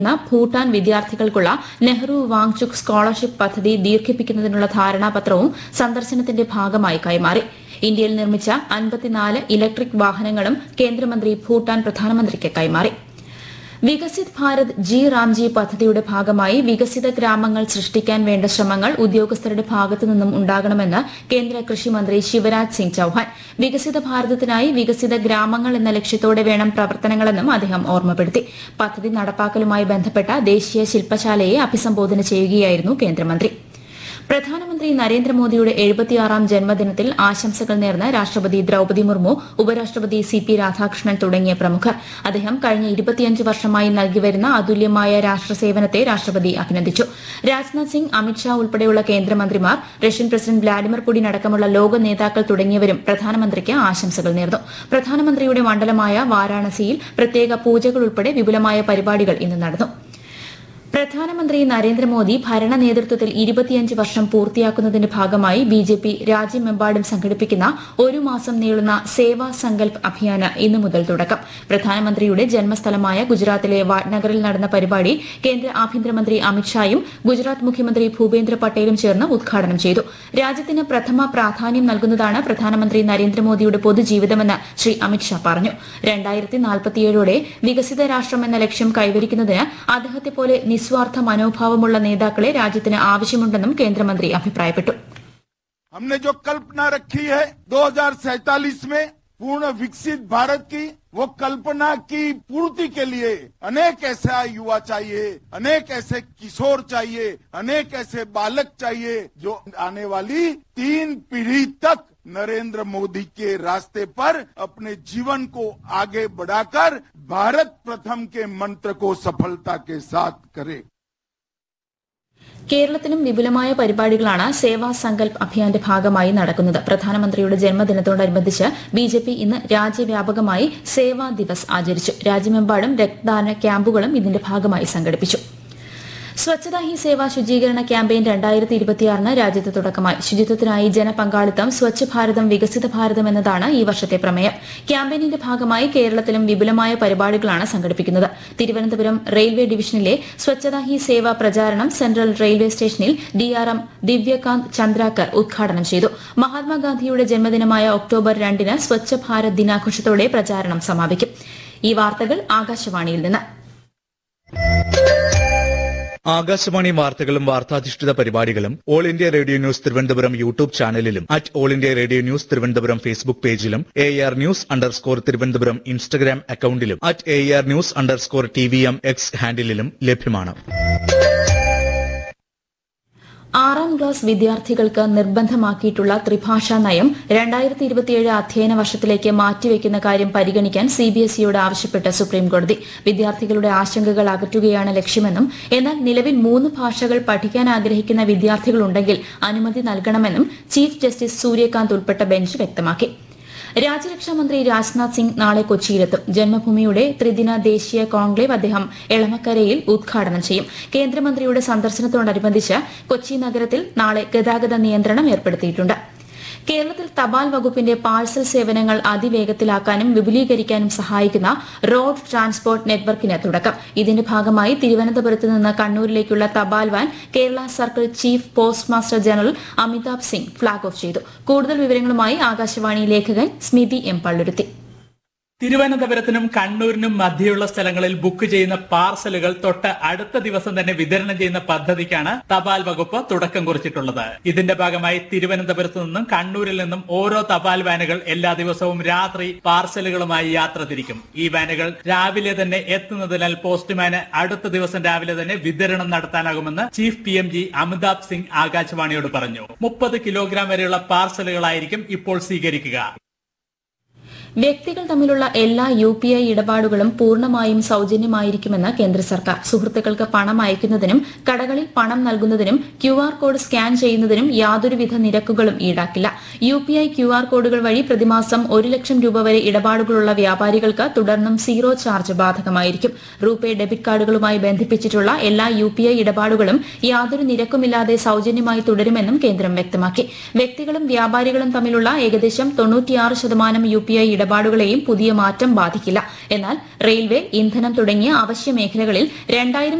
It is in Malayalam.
ന്ന ഭൂട്ടാൻ വിദ്യാർത്ഥികൾക്കുള്ള നെഹ്റു വാങ്ചുക് സ്കോളർഷിപ്പ് പദ്ധതി ദീർഘിപ്പിക്കുന്നതിനുള്ള ധാരണാപത്രവും സന്ദർശനത്തിന്റെ ഭാഗമായി കൈമാറി ഇന്ത്യയിൽ നിർമ്മിച്ച അൻപത്തിനാല് ഇലക്ട്രിക് വാഹനങ്ങളും കേന്ദ്രമന്ത്രി ഭൂട്ടാൻ പ്രധാനമന്ത്രിക്ക് കൈമാറി വികസിത് ഭാരത് ജി റാംജി പദ്ധതിയുടെ ഭാഗമായി വികസിത ഗ്രാമങ്ങൾ സൃഷ്ടിക്കാൻ വേണ്ട ശ്രമങ്ങൾ ഉദ്യോഗസ്ഥരുടെ ഭാഗത്തു നിന്നും ഉണ്ടാകണമെന്ന് കേന്ദ്ര കൃഷിമന്ത്രി ശിവരാജ് സിംഗ് ചൌഹാൻ വികസിത ഭാരതത്തിനായി വികസിത ഗ്രാമങ്ങൾ എന്ന ലക്ഷ്യത്തോടെ വേണം പ്രവർത്തനങ്ങളെന്നും അദ്ദേഹം ഓർമ്മപ്പെടുത്തി പദ്ധതി നടപ്പാക്കലുമായി ബന്ധപ്പെട്ട ദേശീയ ശില്പശാലയെ അഭിസംബോധന ചെയ്യുകയായിരുന്നു കേന്ദ്രമന്ത്രി പ്രധാനമന്ത്രി നരേന്ദ്രമോദിയുടെ എഴുപത്തിയാറാം ജന്മദിനത്തിൽ ആശംസകൾ നേർന്ന് രാഷ്ട്രപതി ദ്രൌപതി മുർമു ഉപരാഷ്ട്രപതി സി പി രാധാകൃഷ്ണൻ തുടങ്ങിയ പ്രമുഖർ അദ്ദേഹം കഴിഞ്ഞ ഇരുപത്തിയഞ്ച് വർഷമായി നൽകിവരുന്ന അതുല്യമായ രാഷ്ട്രസേവനത്തെ രാഷ്ട്രപതി അഭിനന്ദിച്ചു രാജ്നാഥ് സിംഗ് അമിത്ഷാ ഉൾപ്പെടെയുള്ള കേന്ദ്രമന്ത്രിമാർ റഷ്യൻ പ്രസിഡന്റ് വ്ളാഡിമിർ പുടിൻ അടക്കമുള്ള ലോക നേതാക്കൾ തുടങ്ങിയവരും പ്രധാനമന്ത്രിക്ക് ആശംസകൾ നേർന്നു പ്രധാനമന്ത്രിയുടെ മണ്ഡലമായ വാരാണസിയിൽ പ്രത്യേക പൂജകൾ ഉൾപ്പെടെ വിപുലമായ പരിപാടികൾ ഇന്ന് നടന്നു പ്രധാനമന്ത്രി നരേന്ദ്രമോദി ഭരണ നേതൃത്വത്തിൽ ഇരുപത്തിയഞ്ച് വർഷം പൂർത്തിയാക്കുന്നതിന്റെ ഭാഗമായി ബി ജെ പി രാജ്യമെമ്പാടും സംഘടിപ്പിക്കുന്ന ഒരു മാസം നീളുന്ന സേവാ സങ്കൽപ് അഭിയാന് ഇന്നു മുതൽ തുടക്കം പ്രധാനമന്ത്രിയുടെ ജന്മസ്ഥലമായ ഗുജറാത്തിലെ വാട്നഗറിൽ നടന്ന പരിപാടി കേന്ദ്ര ആഭ്യന്തരമന്ത്രി അമിത്ഷായും ഗുജറാത്ത് മുഖ്യമന്ത്രി ഭൂപേന്ദ്ര പട്ടേലും ചേർന്ന് ഉദ്ഘാടനം ചെയ്തു രാജ്യത്തിന് പ്രഥമ പ്രാധാന്യം നൽകുന്നതാണ് പ്രധാനമന്ത്രി നരേന്ദ്രമോദിയുടെ പൊതുജീവിതമെന്ന് ശ്രീ അമിത്ഷാ പറഞ്ഞു രണ്ടായിരത്തി നാൽപ്പത്തിയേഴോടെ വികസിത രാഷ്ട്രം എന്ന ലക്ഷ്യം കൈവരിക്കുന്നതിന് അദ്ദേഹത്തെ പോലെ നിസ്വാർത്ഥ മനോഭാവമുള്ള നേതാക്കളെ രാജ്യത്തിന് ആവശ്യമുണ്ടെന്നും കേന്ദ്രമന്ത്രി അഭിപ്രായപ്പെട്ടു हमने जो कल्पना रखी है 2047 में पूर्ण विकसित भारत की वो कल्पना की पूर्ति के लिए अनेक ऐसा युवा चाहिए अनेक ऐसे किशोर चाहिए अनेक ऐसे बालक चाहिए जो आने वाली तीन पीढ़ी तक नरेंद्र मोदी के रास्ते पर अपने जीवन को आगे बढ़ाकर भारत प्रथम के मंत्र को सफलता के साथ करे കേരളത്തിലും വിപുലമായ പരിപാടികളാണ് സേവാ സങ്കൽപ് അഭിയാന്റെ ഭാഗമായി നടക്കുന്നത് പ്രധാനമന്ത്രിയുടെ ജന്മദിനത്തോടനുബന്ധിച്ച് ബി ജെ പി ഇന്ന് രാജ്യവ്യാപകമായി സേവാ ദിവസ് ആചരിച്ചു രാജ്യമെമ്പാടും രക്തദാന ക്യാമ്പുകളും ഇതിന്റെ ഭാഗമായി സംഘടിപ്പിച്ചു സ്വച്ഛതാ ഹി സേവ ശുചീകരണ ക്യാമ്പയിൻ രണ്ടായിരത്തി ഇരുപത്തിയാറിന് രാജ്യത്ത് തുടക്കമായി ശുചിത്വത്തിനായി ജനപങ്കാളിത്തം സ്വച്ഛ് ഭാരതം വികസിത ഭാരതം എന്നതാണ് ഈ വർഷത്തെ പ്രമേയം ക്യാമ്പയിനിന്റെ ഭാഗമായി കേരളത്തിലും വിപുലമായ പരിപാടികളാണ് സംഘടിപ്പിക്കുന്നത് തിരുവനന്തപുരം റെയിൽവേ ഡിവിഷനിലെ സ്വച്ഛതാ ഹി സേവ പ്രചാരണം സെൻട്രൽ റെയിൽവേ സ്റ്റേഷനിൽ ഡിആർഎം ദിവ്യകാന്ത് ചന്ദ്രാക്കർ ഉദ്ഘാടനം ചെയ്തു മഹാത്മാഗാന്ധിയുടെ ജന്മദിനമായ ഒക്ടോബർ രണ്ടിന് സ്വച്ഛ ഭാരത് ദിനാഘോഷത്തോടെ പ്രചാരണം സമാപിക്കും ഈ വാർത്തകൾ ആകാശവാണിയിൽ നിന്ന് ആകാശവാണി വാർത്തകളും വാർത്താധിഷ്ഠിത പരിപാടികളും all India radio news Thiruvananthapuram YouTube ചാനലിലും at all India radio news Thiruvananthapuram Facebook പേജിലും A R news underscore Thiruvananthapuram Instagram അക്കൌണ്ടിലും at A R news underscore T V M X ഹാൻഡിലും ലഭ്യമാണ് ആറാം ക്ലാസ് വിദ്യാർത്ഥികൾക്ക് നിർബന്ധമാക്കിയിട്ടുള്ള ത്രിഭാഷാ നയം രണ്ടായിരത്തി ഇരുപത്തിയേഴ് അധ്യയന വർഷത്തിലേക്ക് മാറ്റിവെക്കുന്ന കാര്യം പരിഗണിക്കാൻ സിബിഎസ്ഇയോട് ആവശ്യപ്പെട്ട് സുപ്രീംകോടതി വിദ്യാർത്ഥികളുടെ ആശങ്കകൾ അകറ്റുകയാണ് ലക്ഷ്യമെന്നും എന്നാൽ നിലവിൽ മൂന്ന് ഭാഷകൾ പഠിക്കാൻ ആഗ്രഹിക്കുന്ന വിദ്യാർത്ഥികളുണ്ടെങ്കിൽ അനുമതി നൽകണമെന്നും ചീഫ് ജസ്റ്റിസ് സൂര്യകാന്ത് ഉൾപ്പെട്ട ബെഞ്ച് വ്യക്തമാക്കി രാജ്യരക്ഷാ മന്ത്രി രാജ്നാഥ് സിംഗ് നാളെ കൊച്ചിയിലെത്തും ജന്മഭൂമിയുടെ ത്രിദിന ദേശീയ കോൺക്ലേവ് അദ്ദേഹം എളമക്കരയിൽ ഉദ്ഘാടനം ചെയ്യും കേന്ദ്രമന്ത്രിയുടെ സന്ദർശനത്തോടനുബന്ധിച്ച് കൊച്ചി നഗരത്തിൽ നാളെ ഗതാഗത നിയന്ത്രണം ഏർപ്പെടുത്തിയിട്ടുണ്ട് കേരളത്തിൽ തപാൽ വകുപ്പിന്റെ പാഴ്സൽ സേവനങ്ങൾ അതിവേഗത്തിലാക്കാനും വിപുലീകരിക്കാനും സഹായിക്കുന്ന റോഡ് ട്രാൻസ്പോർട്ട് നെറ്റ്വർക്കിന് തുടക്കം ഇതിന്റെ ഭാഗമായി തിരുവനന്തപുരത്ത് നിന്ന് കണ്ണൂരിലേക്കുള്ള തപാൽ van Kerala circle chief post master general Amitabh Singh flag off ചെയ്തു കൂടുതൽ വിവരങ്ങളുമായി ആകാശവാണി ലേഖകൻ സ്മിതി എം പള്ളുരുത്തി തിരുവനന്തപുരത്തിനും കണ്ണൂരിനും മധ്യയുള്ള സ്ഥലങ്ങളിൽ ബുക്ക് ചെയ്യുന്ന പാർസലുകൾ തൊട്ട് അടുത്ത ദിവസം തന്നെ വിതരണം ചെയ്യുന്ന പദ്ധതിക്കാണ് തപാൽ വകുപ്പ് തുടക്കം കുറിച്ചിട്ടുള്ളത് ഇതിന്റെ ഭാഗമായി തിരുവനന്തപുരത്ത് നിന്നും കണ്ണൂരിൽ നിന്നും ഓരോ തപാൽ വാനുകൾ എല്ലാ ദിവസവും രാത്രി പാർസലുകളുമായി യാത്ര തിരിക്കും ഈ വാനുകൾ രാവിലെ തന്നെ എത്തുന്നതിനാൽ പോസ്റ്റ്മാന് അടുത്ത ദിവസം രാവിലെ തന്നെ വിതരണം നടത്താനാകുമെന്ന് chief P M G Amitabh Singh ആകാശവാണിയോട് പറഞ്ഞു മുപ്പത് കിലോഗ്രാം വരെയുള്ള പാർസലുകളായിരിക്കും ഇപ്പോൾ സ്വീകരിക്കുക വ്യക്തികൾ തമ്മിലുള്ള എല്ലാ യു പി ഐ ഇടപാടുകളും പൂർണ്ണമായും സൌജന്യമായിരിക്കുമെന്ന് കേന്ദ്ര സർക്കാർ സുഹൃത്തുക്കൾക്ക് പണം അയക്കുന്നതിനും കടകളിൽ പണം നൽകുന്നതിനും ക്യു ആർ കോഡ് സ്കാൻ ചെയ്യുന്നതിനും യാതൊരുവിധ നിരക്കുകളും ഈടാക്കില്ല U P I Q R കോഡുകൾ വഴി പ്രതിമാസം ഒരു ലക്ഷം രൂപ വരെ ഇടപാടുകളുള്ള വ്യാപാരികൾക്ക് തുടർന്നും സീറോ ചാർജ് ബാധകമായിരിക്കും റൂപേ ഡെബിറ്റ് കാർഡുകളുമായി ബന്ധിപ്പിച്ചിട്ടുള്ള എല്ലാ യു പി ഐ ഇടപാടുകളും യാതൊരു നിരക്കുമില്ലാതെ സൌജന്യമായി തുടരുമെന്നും കേന്ദ്രം വ്യക്തമാക്കി വ്യക്തികളും വ്യാപാരികളും തമ്മിലുള്ള ഏകദേശം തൊണ്ണൂറ്റിയാറ് ശതമാനം യു പി ഐ ഇടപാടുകളെയും പുതിയ മാറ്റം ബാധിക്കില്ല എന്നാൽ റെയിൽവേ ഇന്ധനം തുടങ്ങിയ അവശ്യ മേഖലകളിൽ രണ്ടായിരം